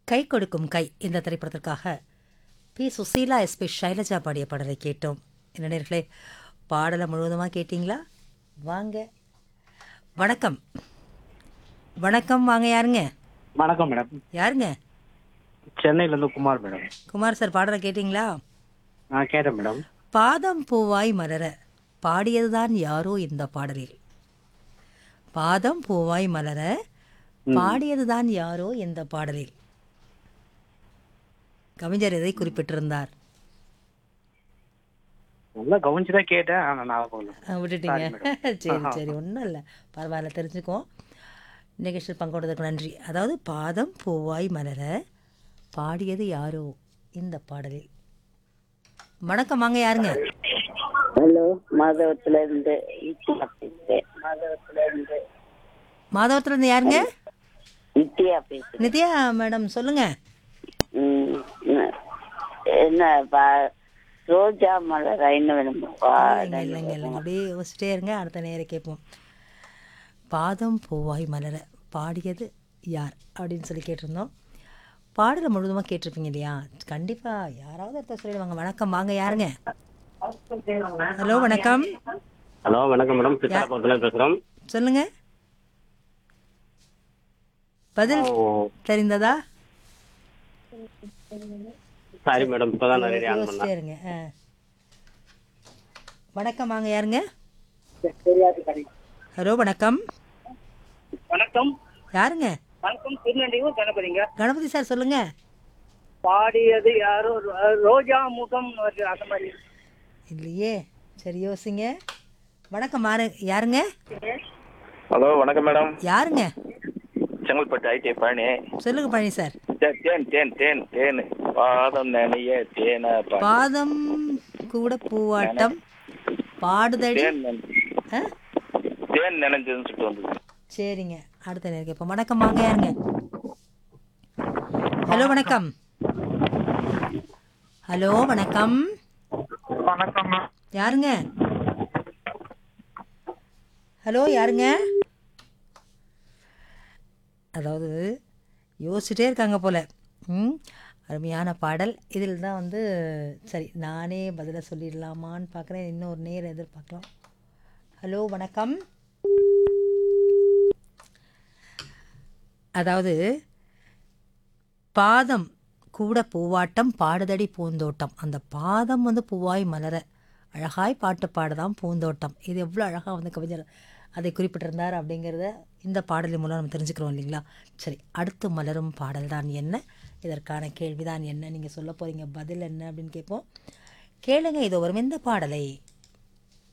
கை கொடுக்கும் கை இந்த திரைப்படத்திற்காக பி சுசீலா எஸ்பி ஷைலஜா பாடிய பாடலை கேட்டோம் என்ன நேர்களே பாடலை முழுவதுமாக கேட்டிங்களா வாங்க வணக்கம் வணக்கம் வாங்க யாருங்க வணக்கம் மேடம் யாருங்க சென்னையில இருந்து குமார் மேடம் குமார் சார் பாடலை கேட்டிங்களா நான் கேட்டேன் மேடம் பாதம் பூவாய் மலர பாடியதுதான் யாரோ இந்த பாடலில் பாதம் பூவாய் மலர பாடியதுதான் யாரோ இந்த பாடலில் கவிஞர் எதை குறிப்பிட்டிருந்தார் நல்லா கவனிச்சுதான் கேட்டேன் ஆனா நான் போகல அஹ் விட்டுட்டீங்க சரி சரி ஒன்றும் இல்லை பரவாயில்ல தெரிஞ்சுக்குவோம் நிகழ்ச்சியில் பங்கோடுறதுக்கு நன்றி அதாவது பாதம் பூவாய் மலர பாடியது யாரோ இந்த பாடலில் வணக்கம் வாங்க யாருங்க ஹலோ மாதவத்துல இருந்து வித்யா பேசுறேன் மாதவத்துல இருந்து மாதவத்துல இருந்து யாருங்க வித்யா பேசுறேன் நித்யா மேடம் சொல்லுங்க ம், என்ன- என்ன பா- ரோஜா மலர் என்ன வேணும் இல்லைங்க இல்லைங்க இல்லைங்க அப்படியே யோசிச்சிட்டே இருங்க அடுத்த நேரம் கேட்போம் பாதம் பூவாய் மலர பாடியது யார் அப்படின்னு சொல்லி கேட்டிருந்தோம் பாடலை முழுவதுமாக கேட்டிருப்பீங்க இல்லையா கண்டிப்பாக யாராவது ஒருத்தர் சொல்லிடுவாங்க வணக்கம் வாங்க யாருங்க ஹலோ வணக்கம் ஹலோ வணக்கம் மேடம் சித்தாபுரத்துல பேசுறோம் சொல்லுங்க பதில் தெரிந்ததா சாரி மேடம் இப்பதான் நான் ரெடி ஆன் பண்ணேன் யோசிச்சிட்டே இருங்க ஆ. வணக்கம் வாங்க யாருங்க ஹலோ வணக்கம் வணக்கம் யாருங்க வணக்கம் திருநெல்வேலியும் கணபதிங்க கணபதி சார் சொல்லுங்க பாடியது யாரோ ரோ- ரோஜா முகம் வருது அந்த மாதிரி இல்லையே சரி யோசிங்க வணக்கம் யாரு யாருங்க ஹலோ வணக்கம் மேடம் யாருங்க செங்கல்பட்டு ஐடி பழனி சொல்லுங்க பழனி சார் தே- தேன் தேன் தேன் தேன் பாதம் நனைய தேன பா- பாதம் கூட பூவாட்டம் பாடுதடி தேன் நனை- ஆ? தேன் நினைஞ்சதுன்னு சொல்லிட்டு வந்தது சரிங்க அடுத்த நேரம் கேட்போம் வணக்கம் வாங்க யாருங்க ஹலோ வணக்கம் ஹலோ வணக்கம் வணக்கம் யாருங்க ஹலோ யாருங்க அதாவது யோசிச்சுட்டே இருக்காங்க போல ம் அருமையான பாடல் இதில் தான் வந்து சரி நானே பதிலை சொல்லிடலாமான்னு பார்க்குறேன் இன்னொரு நேரம் எதிர்பார்க்கலாம் ஹலோ வணக்கம் அதாவது பாதம் கூட பூவாட்டம் பாடுதடி பூந்தோட்டம் அந்த பாதம் வந்து பூவாய் மலர அழகாய் பாட்டு பாடுதான் பூந்தோட்டம் இது எவ்வளோ அழகாக வந்து கவிஞர் அதை குறிப்பிட்டிருந்தார் அப்படிங்கிறத இந்த பாடலின் மூலம் நம்ம தெரிஞ்சுக்கிறோம் இல்லைங்களா சரி அடுத்து மலரும் பாடல் தான் என்ன இதற்கான கேள்வி தான் என்ன நீங்கள் சொல்ல போகிறீங்க பதில் என்ன அப்படின்னு கேட்போம் கேளுங்க இது வரும் இந்த பாடலை